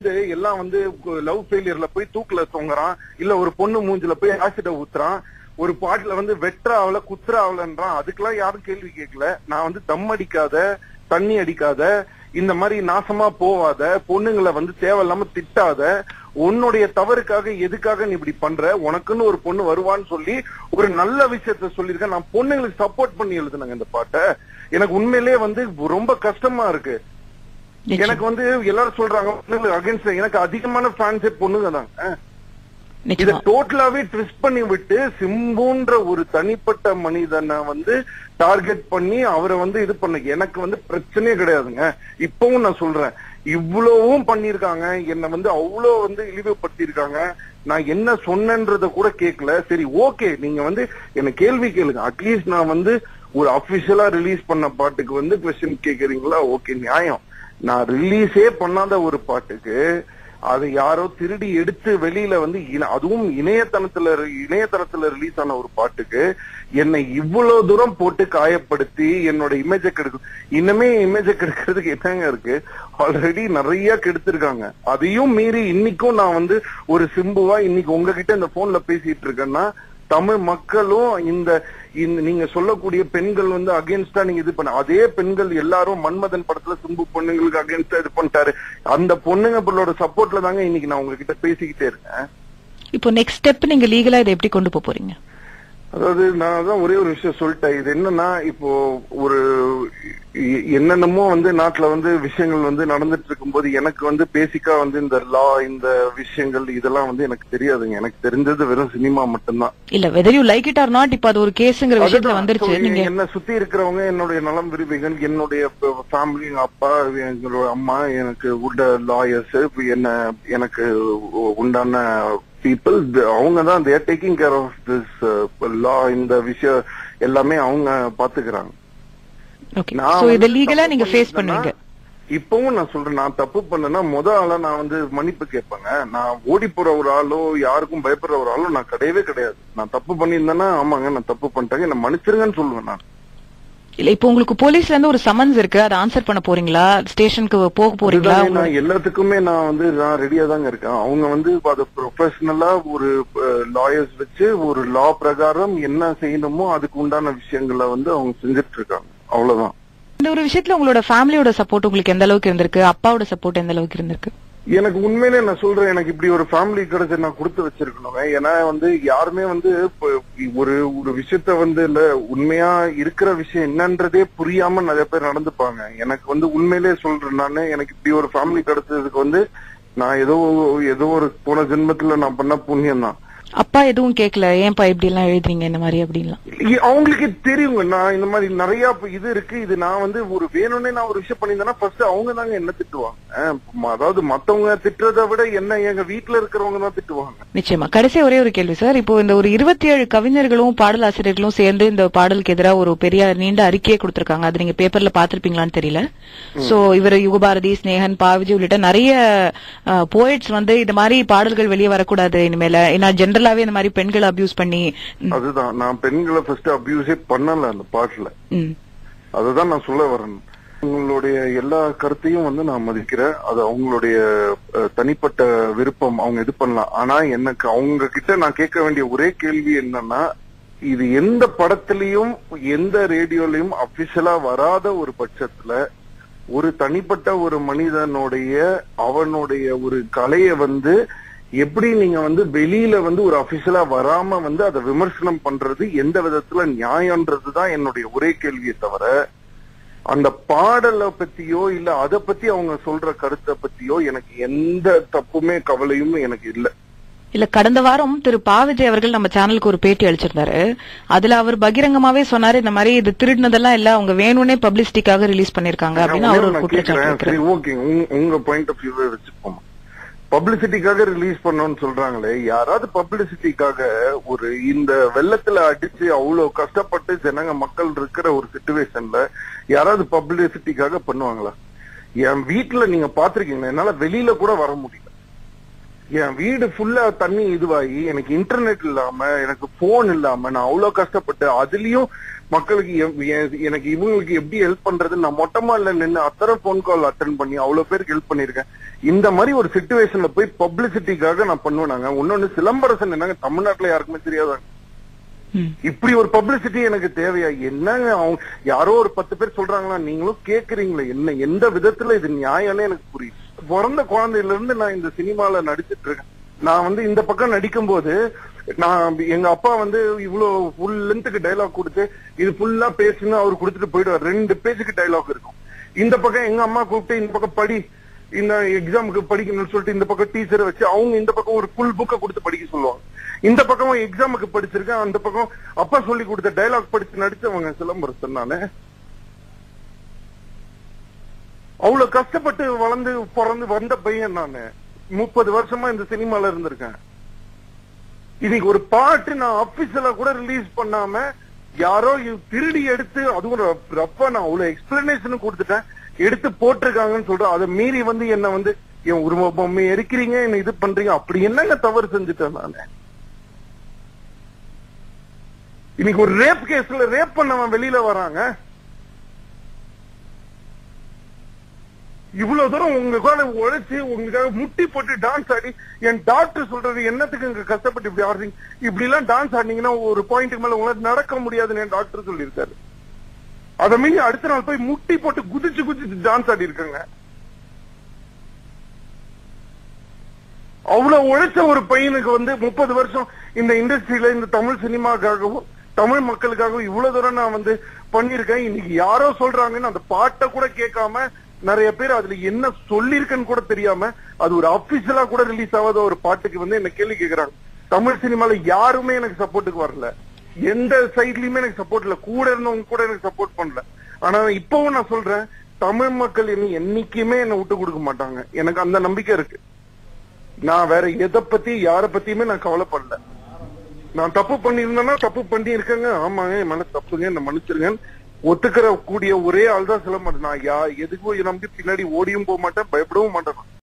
வந்து எல்லாம் வந்து லவ் ஃபெயிலியர்ல போய் தூக்குல தொங்குறான் இல்ல ஒரு பொண்ணு மூஞ்சில போய் ஆசிட ஊத்துறான் ஒரு பாட்டுல வந்து வெற்றாவல குத்துறாவலன்றான் அதுக்கெல்லாம் யாரும் கேள்வி கேட்கல நான் வந்து தம் அடிக்காத தண்ணி அடிக்காத இந்த மாதிரி நாசமா போவாத பொண்ணுங்களை வந்து தேவையில்லாம திட்டாத உன்னுடைய தவறுக்காக எதுக்காக நீ இப்படி பண்ற உனக்குன்னு ஒரு பொண்ணு வருவான்னு சொல்லி ஒரு நல்ல விஷயத்த சொல்லியிருக்கேன் நான் பொண்ணுங்களுக்கு சப்போர்ட் பண்ணி எழுதுனேங்க இந்த பாட்டை எனக்கு உண்மையிலேயே வந்து ரொம்ப கஷ்டமா இருக்கு நிச்சயம். எனக்கு வந்து எல்லாரும் சொல்றாங்க அகைன்ஸ்ட் எனக்கு அதிகமான ஃபேன்ஸே பொண்ணுங்க தாங்க இத நிச்சயமா டோட்டலாவே ட்விஸ்ட் பண்ணி விட்டு சிம்புன்ற ஒரு தனிப்பட்ட மனிதனை வந்து டார்கெட் பண்ணி அவரை வந்து இது பண்ண எனக்கு வந்து பிரச்சனையே கிடையாதுங்க இப்பவும் நான் சொல்றேன் இவ்வளவும் பண்ணிருக்காங்க என்ன வந்து அவ்வளோ வந்து இழிவுபடுத்தியிருக்காங்க நான் என்ன சொன்னேன்றத கூட கேட்கல சரி ஓகே நீங்க வந்து என்ன கேள்வி கேளுங்க அட்லீஸ்ட் நான் வந்து ஒரு அபிஷியலா ரிலீஸ் பண்ண பாட்டுக்கு வந்து கொஸ்டின் கேக்குறீங்களா ஓகே நியாயம் நான் ரிலீஸே பண்ணாத ஒரு பாட்டுக்கு அதை யாரோ திருடி எடுத்து வெளியில வந்து இன- அதுவும் இணையதளத்துல இணையதளத்துல ரிலீஸ் ஆன ஒரு பாட்டுக்கு என்னை இவ்வளவு தூரம் போட்டு காயப்படுத்தி என்னோட இமேஜை கெடுக்கும் இன்னுமே இமேஜை கெடுக்கிறதுக்கு என்னங்க இருக்கு ஆல்ரெடி நிறைய கெடுத்திருக்காங்க அதையும் மீறி இன்னைக்கும் நான் வந்து ஒரு சிம்புவா இன்னைக்கு உங்ககிட்ட இந்த போன்ல பேசிட்டு இருக்கேன்னா தமிழ் மக்களும் இந்த இந்த நீங்க சொல்லக்கூடிய பெண்கள் வந்து அகைன்ஸ்டா நீங்க இது பண்ண அதே பெண்கள் எல்லாரும் மன்மதன் படத்துல சிம்பு பொண்ணுங்களுக்கு அகைன்ஸ்டா இது பண்ணிட்டாரு அந்த பொண்ணுங்களோட சப்போர்ட்ல தாங்க இன்னைக்கு நான் உங்ககிட்ட பேசிக்கிட்டே இருக்கேன் இப்போ நெக்ஸ்ட் ஸ்டெப் நீங்க லீகலா இதை எப்படி கொண்டு போக போறீங்க அதாவது நான் தான் ஒரே ஒரு விஷயம் சொல்லிட்டேன் இது என்னன்னா இப்போ ஒரு எ- என்னென்னமோ வந்து நாட்டுல வந்து விஷயங்கள் வந்து நடந்துட்டு இருக்கும்போது எனக்கு வந்து பேசிக்கா வந்து இந்த லா இந்த விஷயங்கள் இதெல்லாம் வந்து எனக்கு தெரியாதுங்க எனக்கு தெரிஞ்சது வெறும் சினிமா மட்டும்தான் இல்ல whether you like it or not இப்போ அது ஒரு கேஸ்ங்கிற விஷயத்துல அதுதான். வந்துருச்சு So, நீங்க என்ன சுத்தி இருக்கிறவங்க என்னுடைய நலம் விரும்பிகள் என்னுடைய ஃபேமிலி எங்க அப்பா எங்களோட அம்மா எனக்கு உள்ள லாயர்ஸ் என்ன எனக்கு உ- உண்டான பீப்புள் அவங்க தான் they're taking care of this law இந்த விஷயம் எல்லாமே அவங்க பாத்துக்கிறாங்க ஓகே நான் சோ இத வந்து லீகலா தப்பு நீங்க ஃபேஸ் பண்ணிருந்தேன்னா, பண்ணுவீங்க இப்பவும் நான் சொல்றேன் நான் தப்பு பண்ணேன்னா முத ஆளா நான் வந்து மன்னிப்பு கேட்பேங்க நான் ஓடி போற ஒரு ஆளோ யாருக்கும் பயப்படுற ஒரு ஆளோ நான் கிடையவே கிடையாது நான் தப்பு பண்ணியிருந்தேன்னா ஆமாங்க நான் தப்பு பண்ணிட்டேங்க என்ன மன்னிச்சிருங்கன்னு சொல்லுவேன் நான் இல்ல இப்போ உங்களுக்கு போலீஸ்ல இருந்து ஒரு சமன்ஸ் இருக்கு அதை ஆன்சர் பண்ண போறீங்களா ஸ்டேஷனுக்கு போக போறீங்களா அதுதாங்க, நான் எல்லாத்துக்குமே நான் வந்து நான் ரெடியா தாங்க இருக்கேன் அவங்க வந்து அதை ப்ரொஃபஷனலா ஒரு லாயர்ஸ் வச்சு ஒரு லா பிரகாரம் என்ன செய்யணுமோ அதுக்கு உண்டான விஷயங்களை வந்து அவங்க செஞ்சுட்டு இருக்காங்க அவ்வளவுதான் இந்த ஒரு விஷயத்துல உங்களோட ஃபேமிலியோட சப்போர்ட் உங்களுக்கு எந்த அளவுக்கு இருந்திருக்கு அப்பாவோட சப்போர்ட் எந்த அளவுக்கு இருந்திருக்கு எனக்கு உண்மையிலே நான் சொல்றேன் எனக்கு இப்படி ஒரு ஃபேமிலி கிடைச்சு நான் கொடுத்து வச்சிருக்கணும் ஏன்னா வந்து யாருமே வந்து இப்ப ஒரு ஒரு விஷயத்த வந்து இல்ல உண்மையா இருக்கிற விஷயம் என்னன்றதே புரியாம நிறைய பேர் நடந்துப்பாங்க எனக்கு வந்து உண்மையிலே சொல்றேன் நானு எனக்கு இப்படி ஒரு ஃபேமிலி கிடைச்சதுக்கு வந்து நான் ஏதோ ஏதோ ஒரு போன ஜென்மத்துல நான் பண்ண புண்ணியம் தான் அப்பா எதுவும் கேட்கல ஏன்பா இப்படி எல்லாம் எழுதுறீங்க இந்த மாதிரி அப்படின்லாம் இ- அவங்களுக்கு தெரியுங்க நான் இந்த மாதிரி நிறைய இப்ப இது இருக்கு இது நான் வந்து ஒரு வேணும்னே நான் ஒரு விஷயம் பண்ணியிருந்தேன்னா ஃபர்ஸ்ட் அவங்க தாங்க என்ன திட்டுவாங்க அஹ் ம- அதாவது மத்தவங்க திட்டுறதை விட என்ன எங்க வீட்டுல இருக்கிறவங்க தான் திட்டுவாங்க நிச்சயமா கடைசி ஒரே ஒரு கேள்வி சார் இப்போ இந்த ஒரு இருபத்தி ஏழு கவிஞர்களும் பாடலாசிரியர்களும் சேர்ந்து இந்த பாடலுக்கு எதிராக ஒரு பெரிய நீண்ட அறிக்கையை கொடுத்திருக்காங்க அது நீங்க பேப்பர்ல பாத்திருப்பீங்களான்னு தெரியல சோ இவர் யுகபாரதி ஸ்னேகன் பாவிஜி உள்ளிட்ட நிறைய போயிட்ஸ் வந்து இந்த மாதிரி பாடல்கள் வெளியே வரக்கூடாது இனிமேல ஏன்னா ஜென்ரலாவே இந்த மாதிரி பெண்களை அபியூஸ் பண்ணி ம், அதுதான் நான் பெண்களை ஃபர்ஸ்ட் அபியூஸே பண்ணல அந்த பாட்டுல ம். அதுதான் நான் சொல்ல வரேன் உங்களுடைய எல்லா கருத்தையும் வந்து நான் மதிக்கிறேன் அது அவங்களுடைய அஹ், தனிப்பட்ட விருப்பம் அவங்க இது பண்ணலாம் ஆனா எனக்கு அவங்க கிட்ட நான் கேட்க வேண்டிய ஒரே கேள்வி என்னன்னா இது எந்த படத்திலையும் எந்த ரேடியோலயும் அபிஷியலா வராத ஒரு பட்சத்துல ஒரு தனிப்பட்ட ஒரு மனிதனுடைய அவனுடைய ஒரு கலையை வந்து எப்படி நீங்க வந்து வெளியில வந்து ஒரு அபிஷியலா வராம வந்து அதை விமர்சனம் பண்றது எந்த விதத்துல நியாயம்ன்றது தான் என்னுடைய ஒரே கேள்வியை தவிர அந்த பாடலை பத்தியோ இல்ல அத பத்தி அவங்க சொல்ற கருத்தை பத்தியோ எனக்கு எந்த தப்புமே கவலையும் எனக்கு இல்ல இல்ல கடந்த வாரம் திரு பாவிஜய் அவர்கள் நம்ம சேனலுக்கு ஒரு பேட்டி அளிச்சிருந்தாரு அதுல அவர் பகிரங்கமாவே சொன்னாரு இந்த மாதிரி இது திருடினதெல்லாம் இல்ல அவங்க வேணும்னே பப்ளிசிட்டிக்காக ரிலீஸ் பண்ணிருக்காங்க அப்படின்னு அவர் ஒரு நான் குற்றச்சாட்டு கேக்குறேன் வைக்கிறார். சரி ஓகே உங்க பாயிண்ட் ஆஃப் வியூவை வச்சுப்போம் பப்ளிசிட்டிக்காக ரிலீஸ் பண்ணோம்னு சொல்றாங்களே யாராவது பப்ளிசிட்டிக்காக ஒரு இந்த வெள்ளத்துல அடிச்சு அவ்வளவு கஷ்டப்பட்டு ஜனங்க மக்கள் இருக்கிற ஒரு சுச்சுவேஷன்ல யாராவது பப்ளிசிட்டிக்காக பண்ணுவாங்களா என் வீட்டுல நீங்க பாத்திருக்கீங்களா என்னால வெளியில கூட வர முடியல என் வீடு ஃபுல்லா தண்ணி இதுவாகி எனக்கு இன்டர்நெட் இல்லாம எனக்கு போன் இல்லாம நான் அவ்வளவு கஷ்டப்பட்டு அதுலயும் மக்களுக்கு எ- எ- எனக்கு இவங்களுக்கு எப்படி ஹெல்ப் பண்றது நான் மொட்டை மாடில நின்று அத்தனை போன் கால் அட்டன் பண்ணி அவ்வளவு பேருக்கு ஹெல்ப் பண்ணிருக்கேன் இந்த மாதிரி ஒரு சுச்சுவேஷன்ல போய் பப்ளிசிட்டிக்காக நான் பண்ணுவேனாங்க இன்னொன்னு சிலம்பரசன் என்னங்க தமிழ்நாட்டுல யாருக்குமே தெரியாதாங்க ம். இப்படி ஒரு பப்ளிசிட்டி எனக்கு தேவையா என்னங்க அவங்க யாரோ ஒரு பத்து பேர் சொல்றாங்களா நீங்களும் கேக்குறீங்களே என்ன எந்த விதத்துல இது நியாயம்னு எனக்கு புரியுது பிறந்த குழந்தையில இருந்து நான் இந்த சினிமால நடிச்சிட்டு இருக்கேன் நான் வந்து இந்த பக்கம் நடிக்கும் போது நான் எங்க அப்பா வந்து இவ்வளவு ஃபுல் லென்த்துக்கு டைலாக் கொடுத்து இது ஃபுல்லா பேசுன்னு அவர் கொடுத்துட்டு போயிடுவார் ரெண்டு பேஜுக்கு டைலாக் இருக்கும் இந்த பக்கம் எங்க அம்மா கூப்பிட்டு இந்த பக்கம் படி இந்த எக்ஸாமுக்கு படிக்கணும்னு சொல்லிட்டு இந்த பக்கம் டீச்சரை வச்சு அவங்க இந்த பக்கம் ஒரு ஃபுல் புக்கை கொடுத்து படிக்க சொல்லுவாங்க இந்த பக்கம் எக்ஸாமுக்கு படிச்சிருக்கேன் அந்த பக்கம் அப்பா சொல்லி கொடுத்த டைலாக் படிச்சு நடிச்சவங்க சிலம்பரசன் நானு அவ்வளவு கஷ்டப்பட்டு வளர்ந்து பிறந்து வந்த பையன் நானு முப்பது வருஷமா இந்த சினிமால இருந்திருக்கேன் இன்னைக்கு ஒரு பாட்டு நான் அபிஷியலா கூட ரிலீஸ் பண்ணாம யாரோ இது திருடி எடுத்து அதுவும் ரப்பா நான் அவ்வளவு எக்ஸ்பிளனேஷன் கொடுத்துட்டேன் எடுத்து போட்டிருக்காங்கன்னு சொல்றேன் அதை மீறி வந்து என்ன வந்து என் உருவ பொம்மை எரிக்கிறீங்க என்ன இது பண்றீங்க அப்படி என்னங்க தவறு செஞ்சுட்டேன் நானு இன்னைக்கு ஒரு ரேப் கேஸ்ல ரேப் பண்ணவன் வெளியில வராங்க இவ்வளவு தூரம் உங்களுக்காக உழைச்சு உங்களுக்காக முட்டி போட்டு டான்ஸ் ஆடி என் டாக்டர் சொல்றது என்னத்துக்கு இங்க கஷ்டப்பட்டு இப்படி ஆடுறீங்க இப்படி எல்லாம் டான்ஸ் ஆடினீங்கன்னா ஒரு பாயிண்ட்டுக்கு மேல உங்களால நடக்க முடியாதுன்னு என் டாக்டர் சொல்லியிருக்காரு அதை மீறி அடுத்த நாள் போய் முட்டி போட்டு குதிச்சு குதிச்சு டான்ஸ் ஆடி இருக்காங்க அவ்வளவு உழைச்ச ஒரு பையனுக்கு வந்து முப்பது வருஷம் இந்த இண்டஸ்ட்ரியில இந்த தமிழ் சினிமாக்காகவும் தமிழ் மக்களுக்காகவும் இவ்வளவு தூரம் நான் வந்து பண்ணிருக்கேன் இன்னைக்கு யாரோ சொல்றாங்கன்னு அந்த பாட்டை கூட கேட்காம நிறைய பேர் அதுல என்ன சொல்லிருக்குன்னு கூட தெரியாம அது ஒரு அபிஷியலா கூட ரிலீஸ் ஆகாத ஒரு பாட்டுக்கு வந்து என்ன கேள்வி கேக்குறாங்க தமிழ் சினிமால யாருமே எனக்கு சப்போர்ட்டுக்கு வரல எந்த சைட்லயுமே எனக்கு சப்போர்ட் இல்ல கூட இருந்தவங்க கூட எனக்கு சப்போர்ட் பண்ணல ஆனா இப்பவும் நான் சொல்றேன் தமிழ் மக்கள் என்ன என்னைக்குமே என்ன விட்டு கொடுக்க மாட்டாங்க எனக்கு அந்த நம்பிக்கை இருக்கு நான் வேற எதை பத்தி யார பத்தியுமே நான் கவலைப்படல நான் தப்பு பண்ணியிருந்தேன்னா தப்பு பண்ணி இருக்கேங்க ஆமாங்க என் மேல தப்புங்க என்ன மன்னிச்சிருங்க ஒத்துக்கிற கூடிய ஒரே ஆள் தான் சிலம்பரம் நான் யா எதுக்கும் நம்பி பின்னாடி ஓடியும் போக மாட்டேன் பயப்படவும் மாட்டேன்